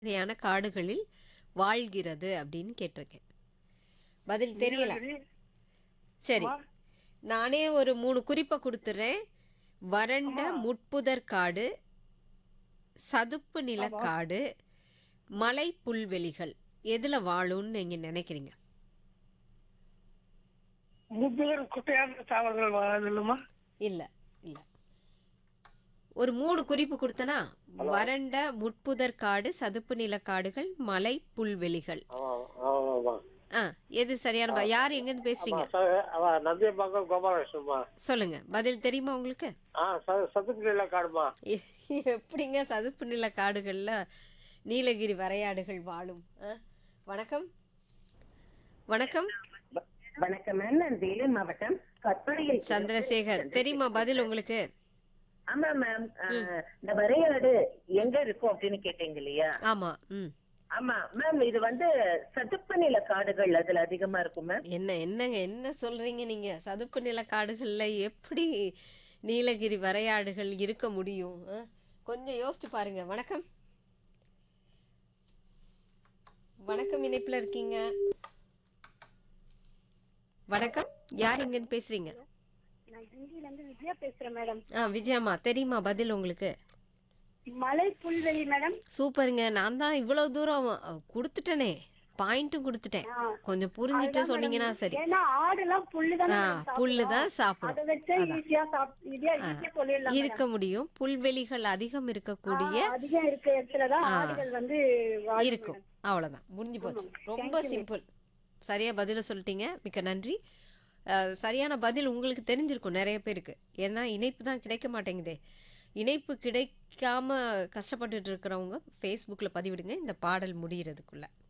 வகையான காடுகளில் வாழ்கிறது அப்படின்னு கேட்டிருக்கேன் பதில் தெரியல சரி நானே ஒரு மூணு குறிப்பை கொடுத்துட்றேன் வறண்ட முட்புதர் காடு சதுப்பு நிலக்காடு மலை புல்வெளிகள் எதுல வாழும்னு நீங்க நினைக்கிறீங்க முப்பது குட்டையான தாவரங்கள் வாழணுமா இல்ல இல்ல ஒரு மூணு குறிப்பு கொடுத்தனா வறண்ட முட்புதர் காடு சதுப்பு நிலக்காடுகள் மலை புல்வெளிகள் ஆமாம்மா ஆ எது சரியான ப- யார் எங்கேருந்து பேசுறீங்க அவன் நந்தியம்பாக்கம் கோபாலகிருஷ்ணம்மா சொல்லுங்க பதில் தெரியுமா உங்களுக்கு ஆ ச- சதுப்பு நில காடுமா எ- எப்படிங்க சதுப்பு நில காடுகள்ல நீலகிரி வரையாடுகள் வாழும் ஆ? வணக்கம் வணக்கம் வணக்கம் மேம் நான் வேலூர் மாவட்டம் கற்பனையில் சந்திரசேகர் தெரியுமா பதில் உங்களுக்கு ஆமா மேம் இந்த வரையாடு எங்க இருக்கும் அப்படின்னு கேட்டீங்க இல்லையா ஆமா ம் ஆமா மேம் இது வந்து சதுப்பு நில காடுகள் அதுல அதிகமா இருக்கும் மேம் என்ன என்னங்க என்ன சொல்றீங்க நீங்க சதுப்பு நில காடுகள்ல எப்படி நீலகிரி வரையாடுகள் இருக்க முடியும் ஆ? கொஞ்சம் யோசிச்சு பாருங்க வணக்கம் வணக்கம் இணைப்புல இருக்கீங்க வணக்கம் யார் இங்கன்னு பேசுறீங்க நான் ஹிந்தில இருந்து விஜயா பேசுறேன் மேடம் ஆ விஜயம்மா தெரியுமா பதில் உங்களுக்கு மலை புல்வெளி மேடம் சூப்பருங்க நான் தான் இவ்வளவு தூரம் அ, கொடுத்துட்டேனே பாயிண்ட்டும் கொடுத்துட்டேன் ஆ. கொஞ்சம் புரிஞ்சுட்டு சொன்னீங்கன்னா சரி ஏன்னா ஆடுலாம் புல்லு தான் ஆ புல்லு தான் சாப்பிடும் அதை வச்சே ஈஸியா சாப் ஈஸியா ஈஸியா சொல்லிடலாம் இருக்க முடியும் புல்வெளிகள் அதிகம் இருக்கக்கூடிய ஆ, அதிகம் இருக்க இடத்துலதான் ஆடுகள் வந்து வாழும் இருக்கும் அவ்வளவுதான் முடிஞ்சு போச்சு ரொம்ப சிம்பிள் சரியா பதில சொல்லிட்டீங்க மிக்க நன்றி அஹ், சரியான பதில் உங்களுக்கு தெரிஞ்சிருக்கும் நிறைய பேருக்கு ஏன்னா இணைப்பு தான் கிடைக்க மாட்டேங்குதே இணைப்பு கிடைக்காம கஷ்டப்பட்டுட்டு இருக்கிறவங்க ஃபேஸ்புக்கில் பதிவிடுங்க இந்த பாடல் முடியறதுக்குள்ள